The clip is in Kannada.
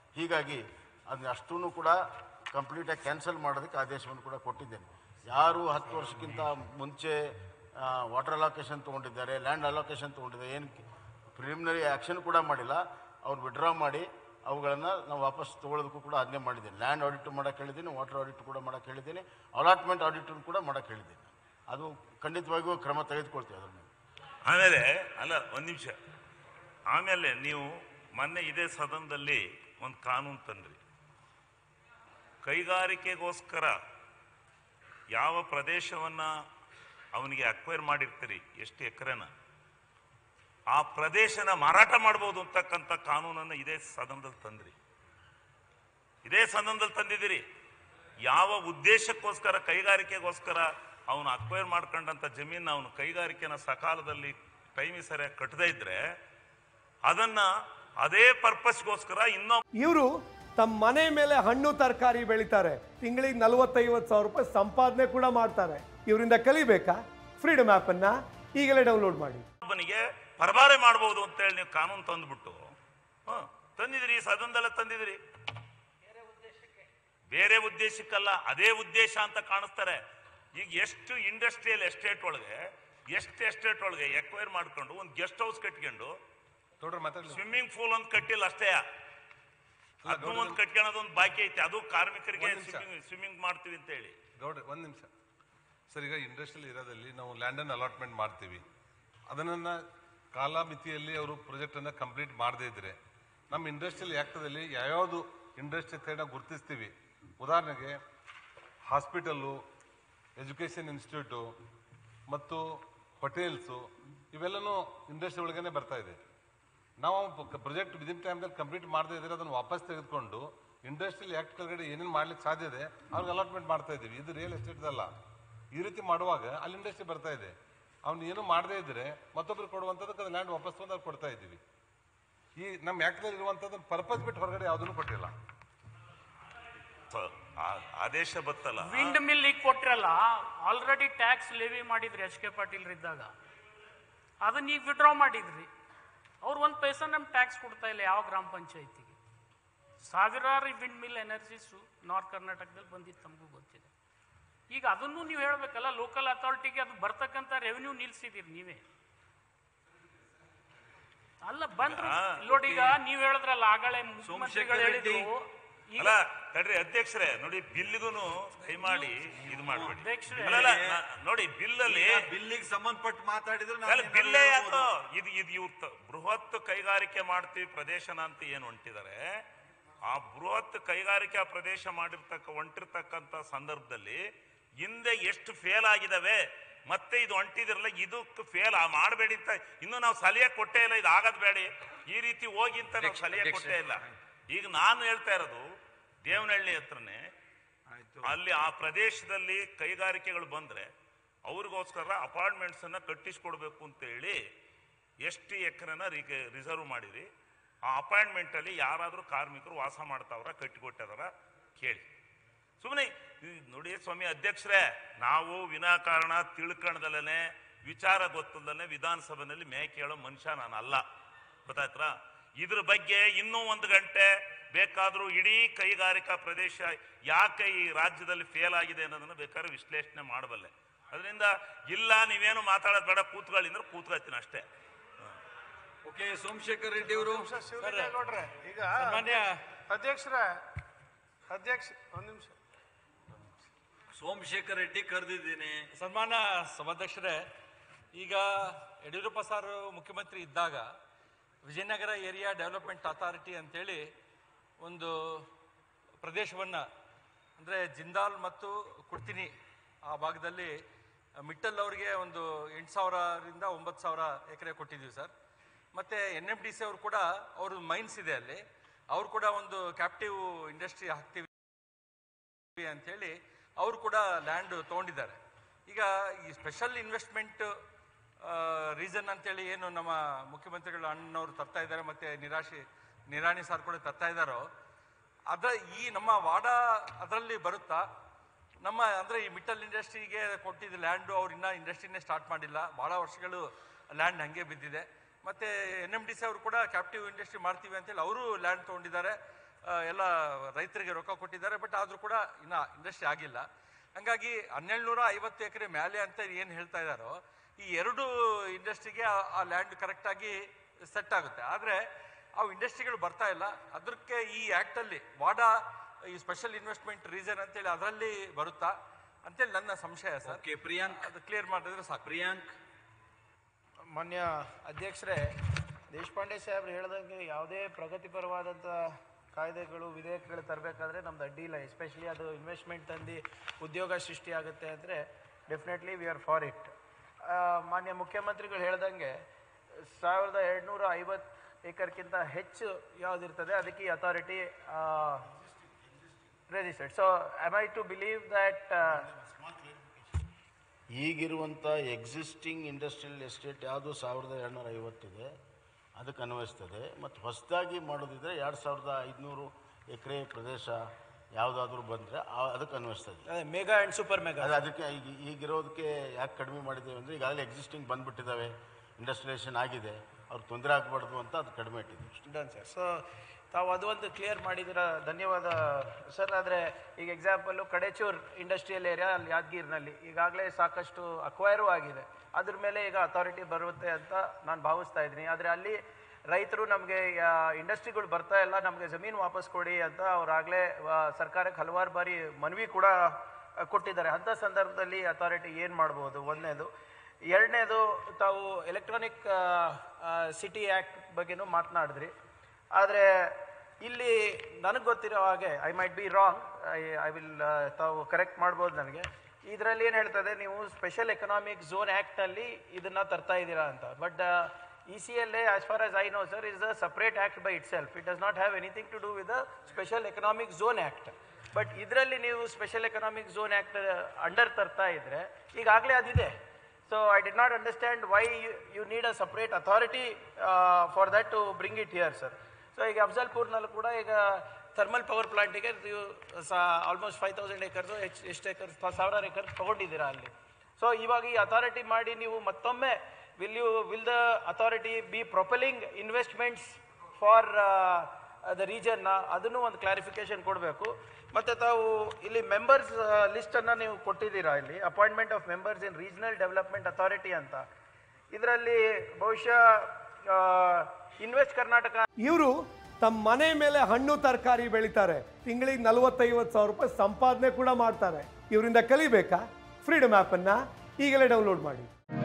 ಹೀಗಾಗಿ ಅದನ್ನ ಅಷ್ಟೂ ಕೂಡ ಕಂಪ್ಲೀಟಾಗಿ ಕ್ಯಾನ್ಸಲ್ ಮಾಡೋದಕ್ಕೆ ಆದೇಶವನ್ನು ಕೂಡ ಕೊಟ್ಟಿದ್ದೇನೆ ಯಾರು ಹತ್ತು ವರ್ಷಕ್ಕಿಂತ ಮುಂಚೆ ವಾಟರ್ ಅಲೋಕೇಶನ್ ತೊಗೊಂಡಿದ್ದಾರೆ ಲ್ಯಾಂಡ್ ಅಲೋಕೇಶನ್ ತೊಗೊಂಡಿದ್ದಾರೆ ಏನು ಪ್ರಿಲಿಮಿನರಿ ಆ್ಯಕ್ಷನ್ ಕೂಡ ಮಾಡಿಲ್ಲ ಅವ್ರು ವಿಡ್ರಾ ಮಾಡಿ ಅವುಗಳನ್ನು ನಾವು ವಾಪಸ್ ತೊಗೊಳೋದಕ್ಕೂ ಕೂಡ ಆಜ್ಞೆ ಮಾಡಿದ್ದೀನಿ ಲ್ಯಾಂಡ್ ಆಡಿಟ್ ಮಾಡೋಕ್ಕೆ ಹೇಳಿದ್ದೀನಿ ವಾಟರ್ ಆಡಿಟ್ ಕೂಡ ಮಾಡೋಕ್ಕೆ ಹೇಳಿದ್ದೀನಿ ಅಲಾಟ್ಮೆಂಟ್ ಆಡಿಟ್ ಕೂಡ ಮಾಡೋಕ್ಕೆ ಹೇಳಿದ್ದೀನಿ ಅದು ಖಂಡಿತವಾಗಿಯೂ ಕ್ರಮ ತೆಗೆದುಕೊಳ್ತೀವಿ ಅದ್ರ ಮೇಲೆ ಆಮೇಲೆ ಅಲ್ಲ ಒಂದು ನಿಮಿಷ ಆಮೇಲೆ ನೀವು ಮೊನ್ನೆ ಇದೇ ಸದನದಲ್ಲಿ ಒಂದು ಕಾನೂನು ತಂದ್ರಿ ಕೈಗಾರಿಕೆಗೋಸ್ಕರ ಯಾವ ಪ್ರದೇಶವನ್ನ ಅವನಿಗೆ ಅಕ್ವೈರ್ ಮಾಡಿರ್ತೀರಿ ಎಷ್ಟು ಎಕರೆನ ಆ ಪ್ರದೇಶನ ಮಾರಾಟ ಮಾಡ್ಬೋದು ಅಂತಕ್ಕಂಥ ಕಾನೂನನ್ನು ಇದೇ ಸದನದಲ್ಲಿ ತಂದ್ರಿ ಇದೇ ಸದನದಲ್ಲಿ ತಂದಿದ್ದೀರಿ ಯಾವ ಉದ್ದೇಶಕ್ಕೋಸ್ಕರ ಕೈಗಾರಿಕೆಗೋಸ್ಕರ ಅವನು ಅಕ್ವೈರ್ ಮಾಡ್ಕೊಂಡಂಥ ಜಮೀನು ಅವನು ಕೈಗಾರಿಕೆನ ಸಕಾಲದಲ್ಲಿ ಟೈಮಿಗೆ ಸರಿಯಾಗಿ ಕಟ್ಟದೇ ಇದ್ರೆ ಅದನ್ನ ಅದೇ ಪರ್ಪಸ್ಗೋಸ್ಕರ ಇನ್ನೂ ಇವರು ತಮ್ಮ ಮನೆ ಮೇಲೆ ಹಣ್ಣು ತರಕಾರಿ ಬೆಳಿತಾರೆ ತಿಂಗಳಿಗೆ ನಲವತ್ತೈವತ್ತು ಸಾವಿರ ರೂಪಾಯಿ ಸಂಪಾದನೆ ಕೂಡ ಮಾಡ್ತಾರೆ ಇವರಿಂದ ಕಲಿಬೇಕಾ ಫ್ರೀಡಮ್ ಆ್ಯಪನ್ನ ಈಗಲೇ ಡೌನ್ಲೋಡ್ ಮಾಡಿ ಒಬ್ಬನಿಗೆ ಪರಬಾರೆ ಮಾಡಬಹುದು ಅಂತೇಳಿ ನೀವು ಕಾನೂನು ತಂದ್ಬಿಟ್ಟು ಹ, ತಂದಿದ್ರಿ ಸದನದಲ್ಲೇ ತಂದಿದ್ರಿ ಬೇರೆ ಉದ್ದೇಶಕ್ಕಲ್ಲ ಅದೇ ಉದ್ದೇಶ ಅಂತ ಕಾಣಿಸ್ತಾರೆ ಈಗ ಎಷ್ಟು ಇಂಡಸ್ಟ್ರಿಯಲ್ ಎಸ್ಟೇಟ್ ಒಳಗೆ ಎಷ್ಟು ಎಸ್ಟೇಟ್ ಒಳಗೆ ಎಕ್ವೈರ್ ಮಾಡ್ಕೊಂಡು ಒಂದು ಗೆಸ್ಟ್ ಹೌಸ್ ಕಟ್ಕೊಂಡು ನೋಡ್ರಿ ಮಾತಾಡ್ಲಿ ಸ್ವಿಮ್ಮಿಂಗ್ ಪೂಲ್ ಅಂತ ಕಟ್ಟಿಲ್ಲ ಅಷ್ಟೇ ಅದನ್ನು ಒಂದು ಕಟ್ಕೊಳ್ಳೋದು ಒಂದು ಬಾಕಿ ಐತೆ ಅದು ಕಾರ್ಮಿಕರಿಗೆ ಒಂದ್ ನಿಮಿಷ. ಸ್ವಿಮ್ಮಿಂಗ್ ಸ್ವಿಮ್ಮಿಂಗ್ ಮಾಡ್ತೀವಿ ಅಂತ ಹೇಳಿ ಗೌಡ್ರೆ ಒಂದು ನಿಮಿಷ ಸರ್ ಈಗ ಇಂಡಸ್ಟ್ರಿಯಲ್ ಏರಿಯಾದಲ್ಲಿ ನಾವು ಲ್ಯಾಂಡನ್ನು ಅಲಾಟ್ಮೆಂಟ್ ಮಾಡ್ತೀವಿ ಅದನ್ನ ಕಾಲಮಿತಿಯಲ್ಲಿ ಅವರು ಪ್ರಾಜೆಕ್ಟನ್ನು ಕಂಪ್ಲೀಟ್ ಮಾಡದೇ ಇದ್ರೆ ನಮ್ಮ ಇಂಡಸ್ಟ್ರಿಯಲ್ ಆ್ಯಕ್ಟದಲ್ಲಿ ಯಾವ್ಯಾವುದು ಇಂಡಸ್ಟ್ರಿ ಅಂತ ಗುರುತಿಸ್ತೀವಿ ಉದಾಹರಣೆಗೆ ಹಾಸ್ಪಿಟಲ್ಲು ಎಜುಕೇಷನ್ ಇನ್ಸ್ಟಿಟ್ಯೂಟು ಮತ್ತು ಹೋಟೆಲ್ಸು ಇವೆಲ್ಲನೂ ಇಂಡಸ್ಟ್ರಿ ಒಳಗೇನೆ ಬರ್ತಾ ಇದೆ ನಾವು ಪ್ರಾಜೆಕ್ಟ್ ವಿದಿನ್ ಟೈಮ್ದಲ್ಲಿ ಕಂಪ್ಲೀಟ್ ಮಾಡದೇ ಇದ್ರೆ ಅದನ್ನು ವಾಪಸ್ ತೆಗೆದುಕೊಂಡು ಇಂಡಸ್ಟ್ರಿಯಲ್ ಆ್ಯಕ್ಟ್ ಕೆಳಗಡೆ ಏನೇನು ಮಾಡ್ಲಿಕ್ಕೆ ಸಾಧ್ಯ ಇದೆ ಅವ್ರಿಗೆ ಅಲಾಟ್ಮೆಂಟ್ ಮಾಡ್ತಾ ಇದ್ದೀವಿ ಇದು ರಿಯಲ್ ಎಸ್ಟೇಟ್ದಲ್ಲ ಈ ರೀತಿ ಮಾಡುವಾಗ ಅಲ್ಲಿ ಇಂಡಸ್ಟ್ರಿ ಬರ್ತಾ ಇದೆ ಅವ್ನು ಏನು ಮಾಡದೇ ಇದ್ರೆ ಮತ್ತೊಬ್ರು ಕೊಡುವಂಥದ್ದಕ್ಕೆ ಅದು ಲ್ಯಾಂಡ್ ವಾಪಸ್ ತಂದು ಅವ್ರು ಕೊಡ್ತಾ ಇದ್ದೀವಿ ಈ ನಮ್ಮ ಆ್ಯಕ್ಟ್ನಲ್ಲಿ ಇರುವಂಥದ್ದನ್ನು ಪರ್ಪಸ್ ಬಿಟ್ಟು ಹೊರಗಡೆ ಯಾವುದನ್ನು ಕೊಟ್ಟಿಲ್ಲ ಸ- ಆ- ಆದೇಶ ಬತ್ತಲ್ಲ ವಿಂಡ್ ಮಿಲ್ ಈಗ ಕೊಟ್ರಲ್ಲ ಆಲ್ರೆಡಿ ಟ್ಯಾಕ್ಸ್ ಲೆವಿ ಮಾಡಿದ್ರಿ ಎಚ್ ಕೆ ಪಾಟೀಲ್ ಇದ್ದಾಗ ಅದನ್ನ ಈಗ ವಿಡ್ರಾ ಮಾಡಿದ್ರಿ ಅವ್ರು ಒಂದು ಪೈಸಾ ನಮ್ಗೆ ಟ್ಯಾಕ್ಸ್ ಕೊಡ್ತಾ ಇಲ್ಲ ಯಾವ ಗ್ರಾಮ ಪಂಚಾಯತಿಗೆ ಸಾವಿರಾರು ವಿಂಡ್ ಮಿಲ್ ಎನರ್ಜೀಸು ನಾರ್ತ್ ಕರ್ನಾಟಕದಲ್ಲಿ ಬಂದಿದ್ದು ತಮಗೂ ಗೊತ್ತಿದೆ ಈಗ ಅದನ್ನು ನೀವು ಹೇಳಬೇಕಲ್ಲ ಲೋಕಲ್ ಅಥಾರಿಟಿಗೆ ಅದು ಬರ್ತಕ್ಕಂಥ ರೆವೆನ್ಯೂ ನಿಲ್ಸಿದ್ದೀರಿ ನೀವೇ ಅಲ್ಲ ಬಂದ್ರು ಆ, ನೋಡಿ ಈಗ ನೀವು ಹೇಳಿದ್ರಲ್ಲ ಆಗಳೇ ಮುಖ್ಯಮಂತ್ರಿಗಳು ಹೇಳಿದ್ರು ಈಗ ಅಲ್ಲ ತಡ್ರಿ ಅಧ್ಯಕ್ಷರೇ ನೋಡಿ ಬಿಲ್ಗೂ ದಯಮಾಡಿ ಇದು ಮಾಡ್ಬೇಡಿ ಅಧ್ಯಕ್ಷರೇ. ಅಲ್ಲ, ಅಲ್ಲ, ನಾ- ನೋಡಿ ಬಿಲ್ಲಲ್ಲಿ ಬಿಲ್ಲಿಗೆ ಸಂಬಂಧಪಟ್ಟ ಮಾತಾಡಿದ್ರೆ ಅಲ್ಲ ನಾನು ಬಿಲ್ಲೇ ಏನಾದ್ರು ಯಾಕೋ ಹೇಳ್ಬೋದು. ಇದು ಇದು ಇವ್ರ ತ- ಬೃಹತ್ ಕೈಗಾರಿಕೆ ಮಾಡ್ತೀವಿ ಪ್ರದೇಶನ ಅಂತ ಏನು ಹೊಂಟಿದ್ದಾರೆ ಆ ಬೃಹತ್ ಕೈಗಾರಿಕಾ ಪ್ರದೇಶ ಮಾಡಿರ್ತಕ್ಕ ಹೊಂಟಿರ್ತಕ್ಕಂಥ ಸಂದರ್ಭದಲ್ಲಿ ಹಿಂದೆ ಎಷ್ಟು ಫೇಲ್ ಆಗಿದಾವೆ ಮತ್ತೆ ಇದು ಹೊಂಟಿದಿರಲ್ಲ ಇದಕ್ಕೆ ಫೇಲ್ ಮಾಡಬೇಡಿ ಅಂತ ಇನ್ನು ನಾವು ಸಲಹೆ ಕೊಟ್ಟೇ ಇಲ್ಲ ಇದು ಆಗದ್ ಬೇಡಿ ಈ ರೀತಿ ಹೋಗಿ ಅಂತ ನಾವು ಸಲಹೆ ಕೊಟ್ಟೇ ಇಲ್ಲ ಈಗ ನಾನು ಹೇಳ್ತಾ ಇರೋದು ದೇವನಹಳ್ಳಿ ಹತ್ರನೇ ಆಯ್ತು ಅಲ್ಲಿ ಆ ಪ್ರದೇಶದಲ್ಲಿ ಕೈಗಾರಿಕೆಗಳು ಬಂದ್ರೆ ಅವ್ರಿಗೋಸ್ಕರ ಅಪಾರ್ಟ್ಮೆಂಟ್ಸ್ ಅನ್ನ ಕಟ್ಟಿಸ್ಕೊಡ್ಬೇಕು ಅಂತ ಹೇಳಿ ಎಷ್ಟು ಎಕರೆನ ರಿಸರ್ವ್ ಮಾಡಿರಿ ಆ ಅಪಾರ್ಟ್ಮೆಂಟ್ ಅಲ್ಲಿ ಯಾರಾದ್ರೂ ಕಾರ್ಮಿಕರು ವಾಸ ಮಾಡ್ತಾವ್ರ ಕಟ್ಟಿಕೊಟ್ಟದಾರ ಕೇಳಿ ಸುಮ್ಮನೆ ನೋಡಿ ಸ್ವಾಮಿ ಅಧ್ಯಕ್ಷರೇ ನಾವು ವಿನಾಕಾರಣ ತಿಳ್ಕಣದಲ್ಲೇ ವಿಚಾರ ಗೊತ್ತದಲ್ಲೇ ವಿಧಾನಸಭೆಯಲ್ಲಿ ಮೇ ಕೇಳೋ ಮನುಷ್ಯ ನಾನು ಅಲ್ಲ ಗೊತ್ತಾಯ್ತಾ ಇದ್ರ ಬಗ್ಗೆ ಇನ್ನೂ ಒಂದು ಗಂಟೆ ಬೇಕಾದ್ರೂ ಇಡೀ ಕೈಗಾರಿಕಾ ಪ್ರದೇಶ ಯಾಕೆ ಈ ರಾಜ್ಯದಲ್ಲಿ ಫೇಲ್ ಆಗಿದೆ ಅನ್ನೋದನ್ನ ಬೇಕಾದ್ರೆ ವಿಶ್ಲೇಷಣೆ ಮಾಡಬಲ್ಲೆ ಅದರಿಂದ ಇಲ್ಲ ನೀವೇನು ಮಾತಾಡೋದು ಬೇಡ ಕೂತ್ಕೊಳ್ಳಿ ಅಂದ್ರೆ ಕೂತ್ಕೊಳ್ತೀನಿ ಅಷ್ಟೇ ಓಕೆ ಸೋಮಶೇಖರ್ ರೆಡ್ಡಿ ಅವರು ನೋಡ್ರೆ ಈಗ ಅಧ್ಯಕ್ಷರ ಅಧ್ಯಕ್ಷ ಒಂದ್ ನಿಮಿಷ ಸೋಮಶೇಖರ್ ರೆಡ್ಡಿ ಕರೆದಿದ್ದೀನಿ ಸನ್ಮಾನ ಸಭಾಧ್ಯಕ್ಷರೇ ಈಗ ಯಡಿಯೂರಪ್ಪ ಸರ್ ಮುಖ್ಯಮಂತ್ರಿ ಇದ್ದಾಗ ವಿಜಯನಗರ ಏರಿಯಾ ಡೆವಲಪ್ಮೆಂಟ್ ಅಥಾರಿಟಿ ಅಂತೇಳಿ ಒಂದು ಪ್ರದೇಶವನ್ನು ಅಂದರೆ ಜಿಂದಾಲ್ ಮತ್ತು ಕುಡ್ತಿನಿ ಆ ಭಾಗದಲ್ಲಿ ಮಿಟ್ಟಲ್ ಅವರಿಗೆ ಒಂದು ಎಂಟು ಸಾವಿರದಿಂದ ಒಂಬತ್ತು ಸಾವಿರ ಎಕರೆ ಕೊಟ್ಟಿದ್ದೀವಿ ಸರ್ ಮತ್ತು ಎನ್ ಎಮ್ ಡಿ ಸಿ ಅವರು ಕೂಡ ಅವ್ರದ್ದು ಮೈನ್ಸ್ ಇದೆ ಅಲ್ಲಿ ಅವ್ರು ಕೂಡ ಒಂದು ಕ್ಯಾಪ್ಟಿವ್ ಇಂಡಸ್ಟ್ರಿ ಹಾಕ್ತೀವಿ ಅಂತೇಳಿ ಅವರು ಕೂಡ ಲ್ಯಾಂಡ್ ತೊಗೊಂಡಿದ್ದಾರೆ ಈಗ ಈ ಸ್ಪೆಷಲ್ ಇನ್ವೆಸ್ಟ್ಮೆಂಟ್ ರೀಸನ್ ಅಂತೇಳಿ ಏನು ನಮ್ಮ ಮುಖ್ಯಮಂತ್ರಿಗಳು ಅಣ್ಣನವರು ತರ್ತಾ ಇದ್ದಾರೆ ಮತ್ತೆ ನಿರಾಶಿ ನಿರಾಣಿ ಸರ್ ಕೂಡ ತರ್ತಾ ಇದ್ದಾರೋ ಅದ ಈ ನಮ್ಮ ವಾಡ ಅದರಲ್ಲಿ ಬರುತ್ತಾ ನಮ್ಮ ಅಂದ್ರೆ ಈ ಮಿಟ್ಟಲ್ ಇಂಡಸ್ಟ್ರಿಗೆ ಕೊಟ್ಟಿದ್ದ ಲ್ಯಾಂಡು ಅವ್ರು ಇನ್ನೂ ಇಂಡಸ್ಟ್ರಿನೇ ಸ್ಟಾರ್ಟ್ ಮಾಡಿಲ್ಲ ಬಹಳ ವರ್ಷಗಳು ಲ್ಯಾಂಡ್ ಹಂಗೆ ಬಿದ್ದಿದೆ ಮತ್ತೆ ಎನ್ ಎಮ್ ಡಿ ಸಿ ಅವರು ಕೂಡ ಕ್ಯಾಪ್ಟಿವ್ ಇಂಡಸ್ಟ್ರಿ ಮಾಡ್ತೀವಿ ಅಂತೇಳಿ ಅವರು ಲ್ಯಾಂಡ್ ತೊಗೊಂಡಿದ್ದಾರೆ ಆ, ಎಲ್ಲ ರೈತರಿಗೆ ರೊಕ್ಕ ಕೊಟ್ಟಿದ್ದಾರೆ ಬಟ್ ಆದರೂ ಕೂಡ ಇನ್ನ ಇಂಡಸ್ಟ್ರಿ ಆಗಿಲ್ಲ ಹಂಗಾಗಿ ಹನ್ನೆರಡುನೂರ ಐವತ್ತು ಎಕರೆ ಮೇಲೆ ಅಂತ ಏನು ಹೇಳ್ತಾ ಇದ್ದಾರೋ ಈ ಎರಡು ಇಂಡಸ್ಟ್ರಿಗೆ ಆ ಲ್ಯಾಂಡ್ ಕರೆಕ್ಟಾಗಿ ಸೆಟ್ ಆಗುತ್ತೆ ಆದರೆ ಅವು ಇಂಡಸ್ಟ್ರಿಗಳು ಬರ್ತಾ ಇಲ್ಲ ಅದಕ್ಕೆ ಈ ಆ್ಯಕ್ಟಲ್ಲಿ ವಾಡಾ ಈ ಸ್ಪೆಷಲ್ ಇನ್ವೆಸ್ಟ್ಮೆಂಟ್ ರೀಸನ್ ಅಂತೇಳಿ ಅದರಲ್ಲಿ ಬರುತ್ತಾ ಅಂತೇಳಿ ನನ್ನ ಸಂಶಯ ಸರ್ ಓಕೆ ಪ್ರಿಯಾಂಕ್ ಅದು ಕ್ಲಿಯರ್ ಮಾಡಿದ್ರೆ ಸಾಕು ಪ್ರಿಯಾಂಕ್ ಮಾನ್ಯ ಅಧ್ಯಕ್ಷರೇ ದೇಶಪಾಂಡೆ ಸಾಹೇಬ್ರು ಹೇಳ್ದಂಗೆ ಯಾವುದೇ ಪ್ರಗತಿಪರವಾದಂಥ ಕಾಯ್ದೆಗಳು ವಿಧೇಯಕಗಳು ತರಬೇಕಾದ್ರೆ ನಮ್ದು ಅಡ್ಡಿ ಇಲ್ಲ ಎಸ್ಪೆಷಲಿ ಅದು ಇನ್ವೆಸ್ಟ್ಮೆಂಟ್ ತಂದು ಉದ್ಯೋಗ ಸೃಷ್ಟಿ ಆಗುತ್ತೆ ಅಂದರೆ definitely we are for it ಮಾನ್ಯ ಮುಖ್ಯಮಂತ್ರಿಗಳು ಹೇಳ್ದಂಗೆ ಸಾವಿರದ ಎರಡುನೂರ ಐವತ್ತು ಏಕರ್ಕ್ಕಿಂತ ಹೆಚ್ಚು ಯಾವುದಿರ್ತದೆ ಅದಕ್ಕೆ ಈ authority registered so I I to believe that ಈಗಿರುವಂಥ ಎಕ್ಸಿಸ್ಟಿಂಗ್ ಇಂಡಸ್ಟ್ರಿಯಲ್ ಎಸ್ಟೇಟ್ ಯಾವುದು ಸಾವಿರದ ಎರಡುನೂರ ಐವತ್ತಿದೆ ಅದಕ್ಕೆ ಅನ್ವಯಿಸ್ತದೆ ಮತ್ತು ಹೊಸದಾಗಿ ಮಾಡೋದಿದ್ರೆ ಎರಡು ಸಾವಿರದ ಐದುನೂರು ಎಕರೆ ಪ್ರದೇಶ ಯಾವುದಾದ್ರೂ ಬಂದರೆ ಅದಕ್ಕೆ ಅನ್ವಯಿಸ್ತದೆ ಅದೇ ಮೆಗಾ ಆ್ಯಂಡ್ ಸೂಪರ್ ಮೆಗಾ ಅದು ಅದಕ್ಕೆ ಈಗ ಈಗಿರೋದಕ್ಕೆ ಯಾಕೆ ಕಡಿಮೆ ಮಾಡಿದ್ದೇವೆ ಅಂದರೆ ಈಗಾಗಲೇ ಎಕ್ಸಿಸ್ಟಿಂಗ್ ಬಂದುಬಿಟ್ಟಿದ್ದಾವೆ ಇಂಡಸ್ಟ್ರಿಯೇಷನ್ ಆಗಿದೆ ಅವ್ರಿಗೆ ತೊಂದರೆ ಆಗಬಾರ್ದು ಅಂತ ಅದು ಕಡಿಮೆ ಇಟ್ಟಿದ್ದೀವಿ ಡನ್ ಸರ್ ಸೊ ತಾವು ಅದು ಒಂದು ಕ್ಲಿಯರ್ ಮಾಡಿದಿರ ಧನ್ಯವಾದ ಸರ್ ಆದರೆ ಈಗ ಎಕ್ಸಾಂಪಲ್ಲು ಕಡೆಚೂರ್ ಇಂಡಸ್ಟ್ರಿಯಲ್ ಏರಿಯಾ ಅಲ್ಲಿ ಯಾದಗಿರಿನಲ್ಲಿ ಈಗಾಗಲೇ ಸಾಕಷ್ಟು ಅಕ್ವೈರು ಆಗಿದೆ ಅದ್ರ ಮೇಲೆ ಈಗ ಅಥಾರಿಟಿ ಬರುತ್ತೆ ಅಂತ ನಾನು ಭಾವಿಸ್ತಾ ಇದ್ದೀನಿ ಆದರೆ ಅಲ್ಲಿ ರೈತರು ನಮಗೆ ಇಂಡಸ್ಟ್ರಿಗಳು ಬರ್ತಾ ಇಲ್ಲ ನಮಗೆ ಜಮೀನು ವಾಪಸ್ ಕೊಡಿ ಅಂತ ಅವರಾಗಲೇ ಸರ್ಕಾರಕ್ಕೆ ಹಲವಾರು ಬಾರಿ ಮನವಿ ಕೂಡ ಆ, ಕೊಟ್ಟಿದ್ದಾರೆ ಅಂಥ ಸಂದರ್ಭದಲ್ಲಿ ಅಥಾರಿಟಿ ಏನು ಮಾಡ್ಬೋದು ಒಂದನೇದು ಎರಡನೇದು ತಾವು ಎಲೆಕ್ಟ್ರಾನಿಕ್ ಸಿಟಿ ಆ್ಯಕ್ಟ್ ಬಗ್ಗೆನೂ ಮಾತನಾಡಿದ್ರಿ ಆದರೆ ಇಲ್ಲಿ ನನಗೆ ಗೊತ್ತಿರೋ ಹಾಗೆ I might be wrong I I will ತಾವು ಕರೆಕ್ಟ್ ಮಾಡ್ಬೋದು ನನಗೆ ಇದರಲ್ಲಿ ಏನು ಹೇಳ್ತದೆ ನೀವು ಸ್ಪೆಷಲ್ ಎಕನಾಮಿಕ್ ಝೋನ್ ಆ್ಯಕ್ಟಲ್ಲಿ ಇದನ್ನು ತರ್ತಾ ಇದ್ದೀರಾ ಅಂತ but E C L A as far as I know sir is a separate act by itself it does not have anything to do with the special economic zone act but ಇದರಲ್ಲಿ ನೀವು special economic zone act under ತರ್ತಾ ಇದ್ರೆ ಈಗಾಗಲೇ ಅದಿದೆ so I did not understand why you need a separate authority for that to bring it here sir so ಈಗ ಅಫ್ಜಲ್ಪುರ್ನಲ್ಲೂ ಕೂಡ ಈಗ ಥರ್ಮಲ್ ಪವರ್ ಪ್ಲಾಂಟಿಗೆ ನೀವು ಆಲ್ಮೋಸ್ಟ್ ಫೈವ್ ತೌಸಂಡ್ ಏಕರ್ಸು ಎಷ್ಟು ಎಷ್ಟು ಏಕರ್ಸ್ ಸಾವಿರಾರು ಏಕರ್ ತೊಗೊಂಡಿದ್ದೀರಾ ಅಲ್ಲಿ ಸೊ ಇವಾಗ ಈ ಅಥಾರಿಟಿ ಮಾಡಿ ನೀವು ಮತ್ತೊಮ್ಮೆ will you will the authority be propelling investments for the ರೀಜನ್ನ ಅದನ್ನು ಒಂದು ಕ್ಲಾರಿಫಿಕೇಶನ್ ಕೊಡಬೇಕು ಮತ್ತು ತಾವು ಇಲ್ಲಿ ಮೆಂಬರ್ಸ್ ಲಿಸ್ಟನ್ನು ನೀವು ಕೊಟ್ಟಿದ್ದೀರಾ ಇಲ್ಲಿ appointment of members in regional development authority ಅಂತ ಇದರಲ್ಲಿ ಬಹುಶಃ ಇನ್ವೆಸ್ಟ್ ಕರ್ನಾಟಕ ಇವರು ತಮ್ಮ ಮನೆ ಮೇಲೆ ಹಣ್ಣು ತರಕಾರಿ ಬೆಳಿತಾರೆ ತಿಂಗಳಿಗೆ ನಲವತ್ತೈವತ್ತು ಸಾವಿರ ರೂಪಾಯಿ ಸಂಪಾದನೆ ಕೂಡ ಮಾಡ್ತಾರೆ ಇವರಿಂದ ಕಲಿಬೇಕಾ ಫ್ರೀಡಮ್ ಆ್ಯಪನ್ನು ಈಗಲೇ ಡೌನ್ಲೋಡ್ ಮಾಡಿ